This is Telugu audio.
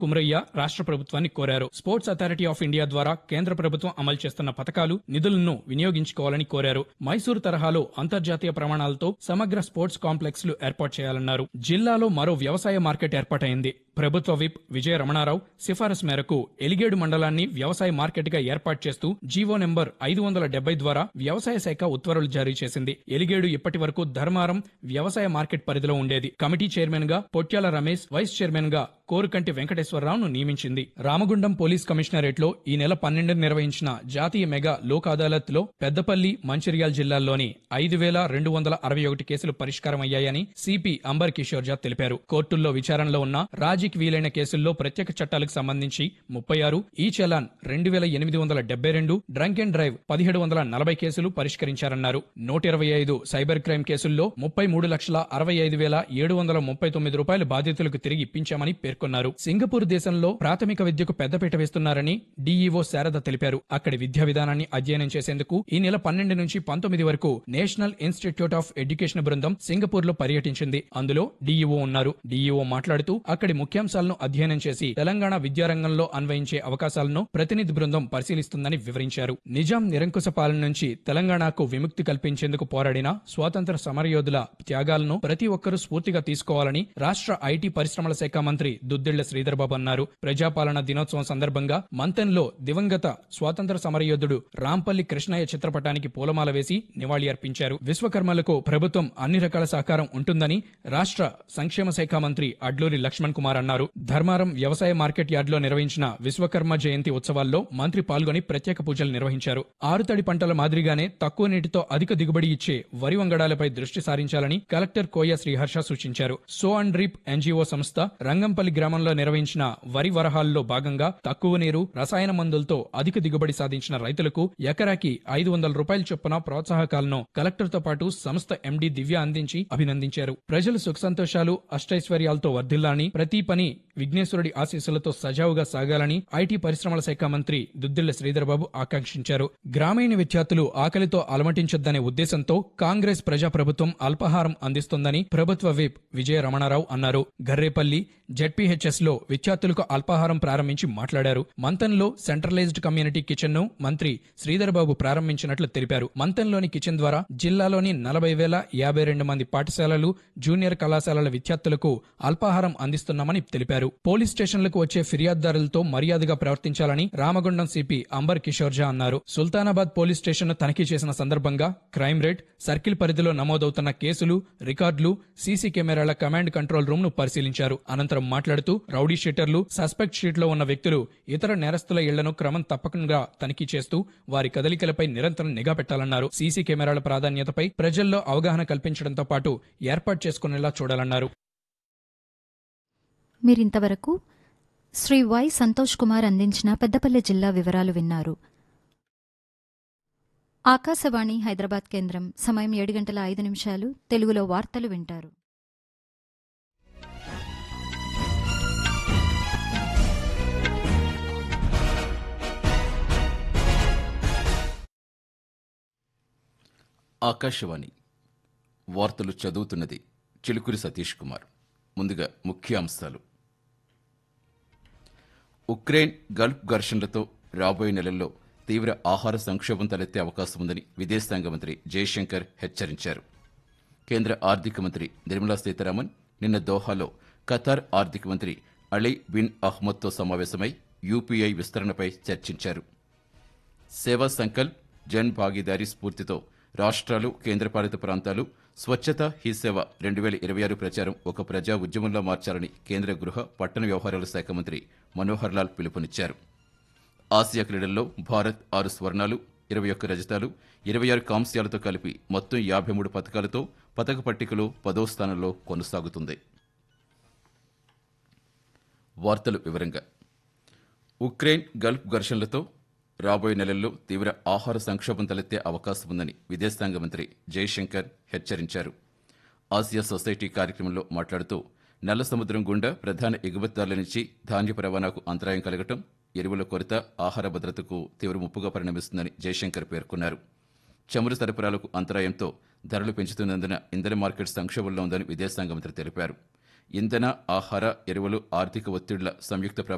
కుమరయ్య రాష్ట్ర ప్రభుత్వాన్ని కోరారు స్పోర్ట్స్ అథారిటీ ఆఫ్ ఇండియా ద్వారా కేంద్ర ప్రభుత్వం అమలు చేస్తున్న పథకాలు నిధులను వినియోగించుకోవాలని కోరారు మైసూరు తరహాలో అంతర్జాతీయ ప్రమాణాలతో సమగ్ర స్పోర్ట్స్ కాంప్లెక్స్ లు ఏర్పాటు చేయాలన్నారు జిల్లాలో మరో వ్యవసాయ మార్కెట్ ఏర్పాటైంది ప్రభుత్వ విప్ విజయ రమణారావు సిఫారసు మేరకు ఎలిగేడు మండలాన్ని వ్యవసాయ మార్కెట్ గా ఏర్పాటు చేస్తూ జీవో నెంబర్ ఐదు వందల డెబ్బై ద్వారా వ్యవసాయ శాఖ ఉత్తర్వులు జారీ చేసింది ఎలిగేడు ఇప్పటి వరకు ధర్మారం వ్యవసాయ మార్కెట్ పరిధిలో ఉండేది కమిటీ చైర్మన్ గా పొట్యాల రమేష్ వైస్ చైర్మన్ గా కోరుకంటి వెంకటేశ్వరరావును నియమించింది రామగుండం పోలీస్ కమిషనరేట్ లో ఈ నెల పన్నెండున నిర్వహించిన జాతీయ మెగా లోక్ అదాలత్ లో పెద్దపల్లి మంచిర్యాల జిల్లాల్లోని ఐదు వేల రెండు వందల అరవై ఒకటి కేసులు పరిష్కారం అయ్యాయని సిపి అంబర్ కిషోర్ జా తెలిపారు కోర్టుల్లో విచారణలో ఉన్న రాజీకి వీలైన కేసుల్లో ప్రత్యేక చట్టాలకు సంబంధించి ముప్పై ఆరు ఈ చలాన్ రెండు వేల ఎనిమిది వందల డెబ్బై రెండు డ్రంక్ అండ్ డ్రైవ్ పదిహేడు వందల నలభై కేసులు పరిష్కరించారన్నారు నూట ఇరవై ఐదు సైబర్ క్రైమ్ కేసుల్లో ముప్పై మూడు లక్షల అరవై ఐదు వేల ఏడు వందల ముప్పై తొమ్మిది రూపాయలు బాధితులకు తిరిగి ఇప్పించామని పేర్కొన్నారు సింగపూర్ దేశంలో ప్రాథమిక విద్యకు పెద్దపీట వేస్తున్నారని డీఈఓ శారద తెలిపారు అక్కడి విద్యా విధానాన్ని అధ్యయనం చేసేందుకు ఈ నెల పన్నెండు నుంచి పంతొమ్మిది వరకు నేషనల్ ఇన్స్టిట్యూట్ ఆఫ్ ఎడ్యుకేషన్ బృందం సింగపూర్ లో పర్యటించింది అందులో డీఈఓ ఉన్నారు డీఈఓ మాట్లాడుతూ అక్కడి ముఖ్యాంశాలను అధ్యయనం చేసి తెలంగాణ విద్యారంగంలో అన్వయించే అవకాశాలను ప్రతినిధి బృందం పరిశీలిస్తుందని వివరించారు నిజాం నిరంకుశ పాలన నుంచి తెలంగాణకు విముక్తి కల్పించేందుకు పోరాడిన స్వాతంత్ర సమరయోధుల త్యాగాలను ప్రతి ఒక్కరూ స్ఫూర్తిగా తీసుకోవాలని రాష్ట్ర ఐటీ పరిశ్రమల శాఖ మంత్రి దుద్దిళ్ల శ్రీధర్బాబు అన్నారు ప్రజాపాలన దినోత్సవం సందర్భంగా మంతన్లో దివంగత స్వాతంత్ర సమరయోధుడు రాంపల్లి కృష్ణయ్య చిత్రపటానికి పూలమాల వేసి నివాళి అర్పించారు విశ్వకర్మలకు ప్రభుత్వం అన్ని రకాల సహకారం ఉంటుందని రాష్ట్ర సంక్షేమ శాఖ మంత్రి అడ్లూరి లక్ష్మణ్ కుమార్ అన్నారు ధర్మారం వ్యవసాయ మార్కెట్ యార్డులో నిర్వహించిన విశ్వకర్మ జయంతి ఉత్సవాల్లో మంత్రి పాల్గొని ప్రత్యేక పూజలు నిర్వహించారు ఆరుతడి పంటల మాదిరిగానే తక్కువ నీటితో అధిక దిగుబడి ఇచ్చే వరి వంగడాలపై దృష్టి సారించాలని కలెక్టర్ కోయ శ్రీహర్ష సూచించారు సో అండ్ రీప్ ఎన్జీఓ సంస్థ రంగంపల్లి గ్రామంలో నిర్వహించిన వరి వరహాల్లో భాగంగా తక్కువ నీరు రసాయన మందులతో అధిక దిగుబడి సాధించిన రైతులకు ఎకరాకి ఐదు వందల రూపాయల చొప్పున ప్రోత్సాహకాలను కలెక్టర్తో పాటు సంస్థ ఎండీ దివ్య అందించి అభినందించారు ప్రజలు సుఖ సంతోషాలు అష్టైశ్వర్యాలతో వర్ధిల్లాలని ప్రతి పని విఘ్నేశ్వరుడి ఆశీస్సులతో సజావుగా సాగాలని ఐటీ పరిశ్రమల శాఖ మంత్రి దుద్దిళ్ల శ్రీధర్బాబు ఆకాంక్షించారు గ్రామీణ విద్యార్థులు ఆకలితో అలమటించొద్దనే ఉద్దేశంతో కాంగ్రెస్ ప్రజాప్రభుత్వం అల్పాహారం అందిస్తోందని ప్రభుత్వ విప్ విజయ రమణారావు అన్నారు గర్రేపల్లి జెడ్పీహెచ్ఎస్ లో విద్యార్థులకు అల్పాహారం ప్రారంభించి మాట్లాడారు మంతన్లో సెంట్రలైజ్డ్ కమ్యూనిటీ కిచెన్ ను మంత్రి శ్రీధర్బాబు ప్రారంభించినట్లు తెలిపారు మంతన్లోని కిచెన్ ద్వారా జిల్లాలోని నలభై వేల యాభై రెండు మంది పాఠశాలలు జూనియర్ కళాశాలల విద్యార్థులకు అల్పాహారం అందిస్తున్నామని తెలిపారు పోలీస్ స్టేషన్లకు వచ్చే ఫిర్యాదుదారులతో మర్యాదగా ప్రవర్తించాలని రామగుండం సిపి అంబర్ కిషోర్ జా అన్నారు సుల్తానాబాద్ పోలీస్ స్టేషన్ తనిఖీ చేసిన సందర్భంగా క్రైమ్ రేట్ సర్కిల్ పరిధిలో నమోదవుతున్న కేసులు రికార్డులు సీసీ కెమెరాల కమాండ్ కంట్రోల్ రూమ్ ను పరిశీలించారు అనంతరం మాట్లాడుతూ రౌడీ షీటర్లు సస్పెక్ట్ షీట్ లో ఉన్న వ్యక్తులు ఇతర నేరస్తుల ఇళ్లను క్రమం తప్పకుండా తనిఖీ చేస్తూ వారి కదలికలపై నిరంతరం నిఘా పెట్టాలన్నారు సీసీ కెమెరాల ప్రాధాన్యతపై ప్రజల్లో అవగాహన కల్పించడంతో పాటు ఏర్పాటు చేసుకునేలా చూడాలన్నారు మీరింతవరకు శ్రీ వై సంతోష్ కుమార్ అందించిన పెద్దపల్లి జిల్లా వివరాలు విన్నారు ఆకాశవాణి హైదరాబాద్ కేంద్రం సమయం ఏడు గంటల ఐదు నిమిషాలు తెలుగులో వార్తలు వింటారు ఆకాశవాణి వార్తలు చదువుతున్నది చిలుకూరి సతీష్ కుమార్ ముందుగా ముఖ్య అంశాలు ఉక్రెయిన్ గల్ఫ్ ఘర్షణలతో రాబోయే నెలల్లో తీవ్ర ఆహార సంక్షోభం తలెత్తే అవకాశం ఉందని విదేశాంగ మంత్రి జయశంకర్ హెచ్చరించారు కేంద్ర ఆర్థిక మంత్రి నిర్మలా సీతారామన్ నిన్న దోహాలో ఖతార్ ఆర్థిక మంత్రి అలీ బిన్ అహ్మద్తో సమావేశమై యూపీఐ విస్తరణపై చర్చించారు సేవా సంకల్ప్ జన్ భాగీదారీ స్ఫూర్తితో రాష్ట్రాలు కేంద్రపాలిత ప్రాంతాలు స్వచ్ఛత హీ సేవ రెండు వేల ఇరవై ఆరు ప్రచారం ఒక ప్రజా ఉద్యమంలో మార్చాలని కేంద్ర గృహ పట్టణ వ్యవహారాల శాఖ మంత్రి మనోహర్ లాల్ పిలుపునిచ్చారు ఆసియా క్రీడల్లో భారత్ ఆరు స్వర్ణాలు ఇరవై ఒక్క రజతాలు ఇరవై ఆరు కాంస్యాలతో కలిపి మొత్తం యాభై మూడు పథకాలతో పథక పట్టికలో పదో స్థానంలో కొనసాగుతుంది వార్తలు వివరంగా ఉక్రెయిన్ గల్ఫ్ ఘర్షణలతో రాబోయే నెలల్లో తీవ్ర ఆహార సంక్షోభం తలెత్తే అవకాశం ఉందని విదేశాంగ మంత్రి జయశంకర్ హెచ్చరించారు ఆసియా సొసైటీ కార్యక్రమంలో మాట్లాడుతూ నల్ల సముద్రం గుండా ప్రధాన ఎగుమతిదారుల నుంచి ధాన్యపు రవాణాకు అంతరాయం కలగటం ఎరువుల కొరత ఆహార భద్రతకు తీవ్ర ముప్పుగా పరిణమిస్తుందని జయశంకర్ పేర్కొన్నారు చమురు సరఫరాలకు అంతరాయంతో ధరలు పెంచుతున్నందున ఇంధన మార్కెట్ సంక్షోభంలో ఉందని విదేశాంగ మంత్రి తెలిపారు ఇంధన ఆహార ఎరువులు ఆర్థిక ఒత్తిళ్ల సంయుక్త ప్రభావం